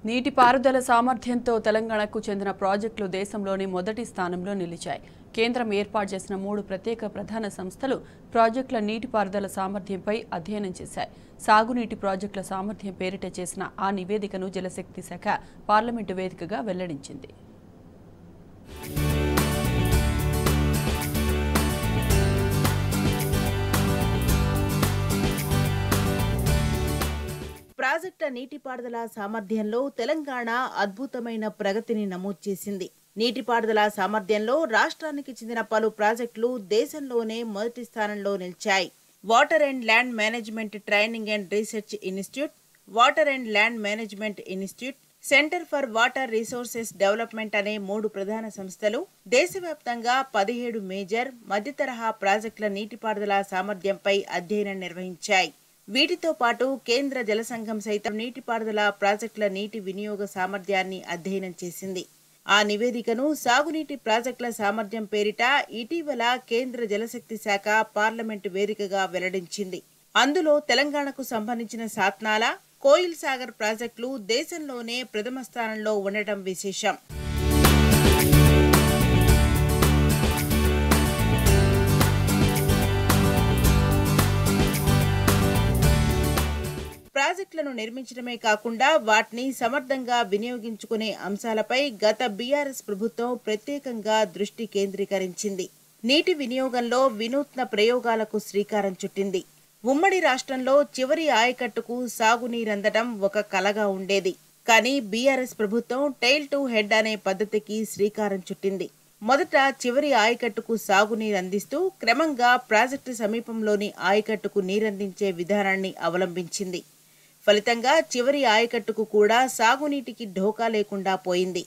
నీటిపారుదల సామర్థ్యంతో తెలంగాణకు చెందిన ప్రాజెక్టులు దేశంలోని మొదటి స్థానంలో నిలిచాయి కేంద్రం ఏర్పాటు చేసిన మూడు ప్రత్యేక ప్రధాన సంస్థలు ప్రాజెక్టుల నీటిపారుదల సామర్థ్యంపై అధ్యయనం చేశాయి సాగునీటి ప్రాజెక్టుల సామర్థ్యం పేరిట చేసిన ఆ నివేదికను జలశక్తి శాఖ పార్లమెంటు వేదికగా వెల్లడించింది ప్రాజెక్టుల నీటిపారుదల సామర్థ్యంలో తెలంగాణ అద్భుతమైన ప్రగతిని నమోదు చేసింది నీటిపారుదల సామర్థ్యంలో రాష్ట్రానికి చెందిన పలు ప్రాజెక్టులు దేశంలోనే మొదటి స్థానంలో నిలిచాయి water and land management training and research institute water and land management institute centre for water resources development అనే మూడు ప్రధాన సంస్థలు దేశవ్యాప్తంగా పదిహేడు మేజర్ మధ్యతరహా ప్రాజెక్టుల నీటిపారుదల సామర్థ్యంపై అధ్యయనం నిర్వహించాయి వీటితో పాటు కేంద్ర జల సంఘం సైతం నీటిపారుదల ప్రాజెక్టుల నీటి వినియోగ సామర్థ్యాన్ని అధ్యయనం చేసింది ఆ నివేదికను సాగునీటి ప్రాజెక్టుల సామర్థ్యం పేరిట ఇటీవల కేంద్ర జలశక్తి శాఖ పార్లమెంటు వేదికగా వెల్లడించింది అందులో తెలంగాణకు సంబంధించిన సాత్నాల కోయిల్ సాగర్ ప్రాజెక్టులు దేశంలోనే ప్రథమ స్థానంలో ఉండటం విశేషం ప్రాజెక్టులను నిర్మించడమే కాకుండా వాటిని సమర్థంగా వినియోగించుకునే అంశాలపై గత బీఆర్ఎస్ ప్రభుత్వం ప్రత్యేకంగా దృష్టి కేంద్రీకరించింది నీటి వినియోగంలో వినూత్న ప్రయోగాలకు శ్రీకారం చుట్టింది ఉమ్మడి రాష్ట్రంలో చివరి ఆయకట్టుకు సాగునీరందడం ఒక కలగా ఉండేది కానీ బీఆర్ఎస్ ప్రభుత్వం టైల్ టు హెడ్ అనే పద్ధతికి శ్రీకారం చుట్టింది మొదట చివరి ఆయకట్టుకు సాగునీరు అందిస్తూ క్రమంగా ప్రాజెక్టు సమీపంలోని ఆయకట్టుకు నీరందించే విధానాన్ని అవలంబించింది ఫలితంగా చివరి ఆయకట్టుకు కూడా సాగునీటికి ఢోకా లేకుండా పోయింది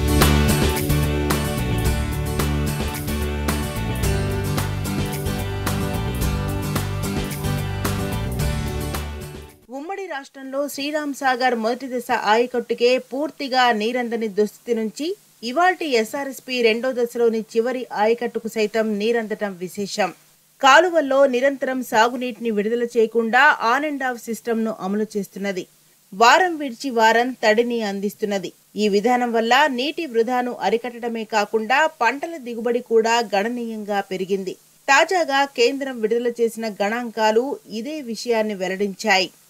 ఉమ్మడి రాష్ట్రంలో శ్రీరామ్ సాగర్ మొదటి దశ ఆయకట్టుకే పూర్తిగా నీరందని దుస్థితి నుంచి ఇవాల్టి ఎస్ఆర్ఎస్పీ రెండో దశలోని చివరి ఆయకట్టుకు సైతం నీరందటం విశేషం కాలువల్లో నిరంతరం సాగునీటిని విడుదల చేయకుండా ఆన్ అండ్ ఆఫ్ సిస్టమ్ను అమలు చేస్తున్నది వారం విడిచి వారం తడిని అందిస్తున్నది ఈ విధానం వల్ల నీటి వృధాను అరికట్టడమే కాకుండా పంటల దిగుబడి కూడా గణనీయంగా పెరిగింది తాజాగా కేంద్రం విడుదల చేసిన గణాంకాలు ఇదే విషయాన్ని వెల్లడించాయి